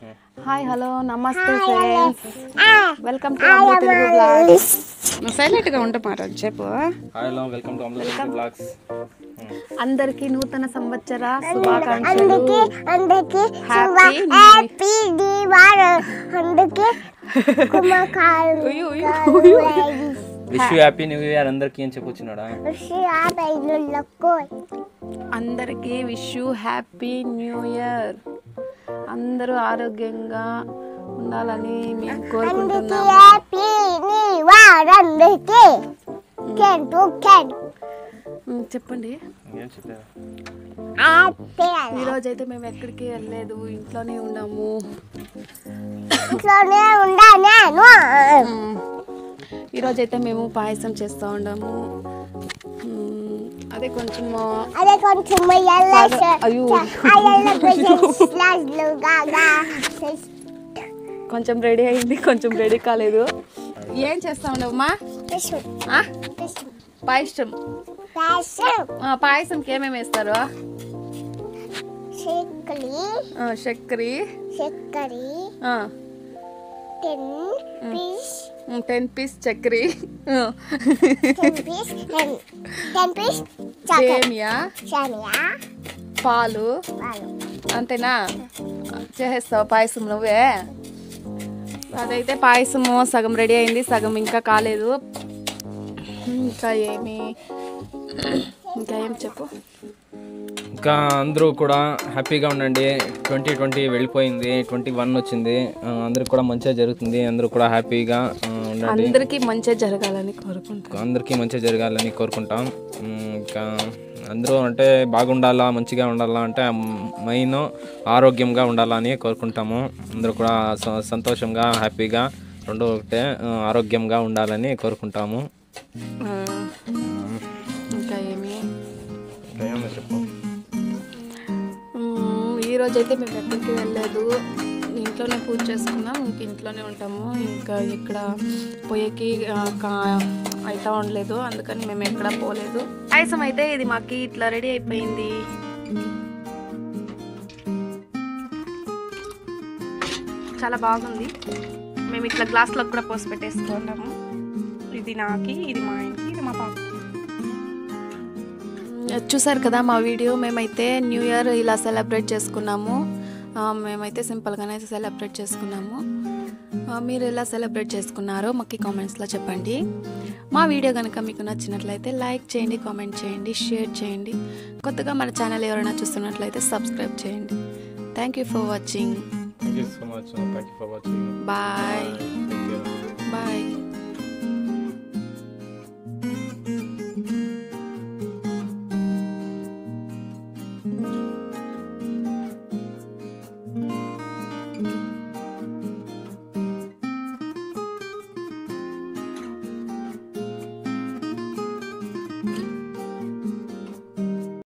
Hi hello namaste friends welcome to Amma Telugu blogs నువ్వు సైలెంట్గా ఉంటా మహారాజ్ చెప్పు hi hello welcome to Amrutha blogs అందరికీ నూతన సంవత్సర శుభాకాంక్షలు అందరికి హ్యాపీ హ్యాపీ దివాళీ అందరికి కుమ్మకాలు wish you happy new year అందరికీ అని చెప్పొచ్చినాడా హ్యాపీ అందరికీ wish you happy new year అందరూ ఆరోగ్యంగా ఉండాలని మేము కోరుకుంటున్నాము హ్యాపీ దివాళీ అందరికి కెన్ టు కెన్ ఉమ్, చెప్పండి ఏం చెప్పారు హ్యాపీ ఈరోజు అయితే మేము ఎక్కడికి వెళ్ళలేదు ఇంట్లోనే ఉన్నాము ఇంట్లోనే ఉండా నేను ఉమ్, ఈరోజు అయితే మేము పాయసం చేస్తూ ఉన్నాము ఉమ్, అదే కొంచెం అదే కొంచెం ఎల్ల అయ్యో. కొంచెం రెడీ అయింది కొంచెం రెడీ కాలేదు ఏం చేస్తా ఉండవమ్మా ఆ? పాయసం ఆ, పాయసంకి ఏమేమి వేస్తారు చక్కలి ఆ, చక్కెర చక్కరి ఆ, ten piece um, ten piece చక్కెర ఆ, ten piece ten ten piece చక్కరి సేమియా షామియా పాలు వాళ్ళు అంతేనా చేసేస్తావు పాయసం నువ్వే అదైతే పాయసము సగం రెడీ అయింది సగం ఇంకా కాలేదు ఇంకా ఏమి ఇంకా ఏం చెప్పు ఇంకా అందరూ కూడా హ్యాపీగా ఉండండి ట్వంటీ ట్వంటీ వెళ్ళిపోయింది ట్వంటీ వన్ వచ్చింది ఆ, అందరికి కూడా మంచిగా జరుగుతుంది అందరూ కూడా హ్యాపీగా ఆ, ఉండండి అందరికీ మంచిగా జరగాలని కోరుకుంటున్నాను అందరికీ మంచిగా జరగాలని కోరుకుంటాం ఉమ్, ఇంకా అందరూ అంటే బాగుండాలా మంచిగా ఉండాలా అంటే మెయిన్ ఆరోగ్యంగా ఉండాలని కోరుకుంటాము అందరూ కూడా స- సంతోషంగా హ్యాపీగా రెండు ఒకటే ఆ, ఆరోగ్యంగా ఉండాలని కోరుకుంటాము ఆ, ఇంకా ఏమి చెప్పు మ్మ్, ఈరోజు అయితే మేము ఎక్కడికి వెళ్ళలేదు ఇంట్లోనే పూజ చేసుకున్నాం ఇంక ఇంట్లోనే ఉంటాము ఇంకా ఇక్కడ పొయ్యికి ఆ, కా- అయితే ఉండలేదు అందుకని మేము ఎక్కడ పోలేదు పాయసం అయితే ఇది మాకు ఇట్లా రెడీ అయిపోయింది చాలా బాగుంది మేము ఇట్లా గ్లాస్లో కూడా పోసి పెట్టేసుకుంటాము ఇది నాకి ఇది మా ఇంటికి ఇది మా పాపకి చూసారు కదా మా వీడియో మేమైతే న్యూ ఇయర్ ఇలా సెలబ్రేట్ చేసుకున్నాము ఆ, మేమైతే సింపుల్గానే సెలబ్రేట్ చేసుకున్నాము ఆ, మీరు ఎలా సెలబ్రేట్ చేసుకున్నారో మాకు కామెంట్స్లో చెప్పండి మా వీడియో కనుక మీకు నచ్చినట్లయితే లైక్ చేయండి కామెంట్ చేయండి షేర్ చేయండి కొత్తగా మన ఛానల్ ఎవరైనా చూస్తున్నట్లయితే సబ్స్క్రైబ్ చేయండి thank you for watching thank you so much thank you for watching bye bye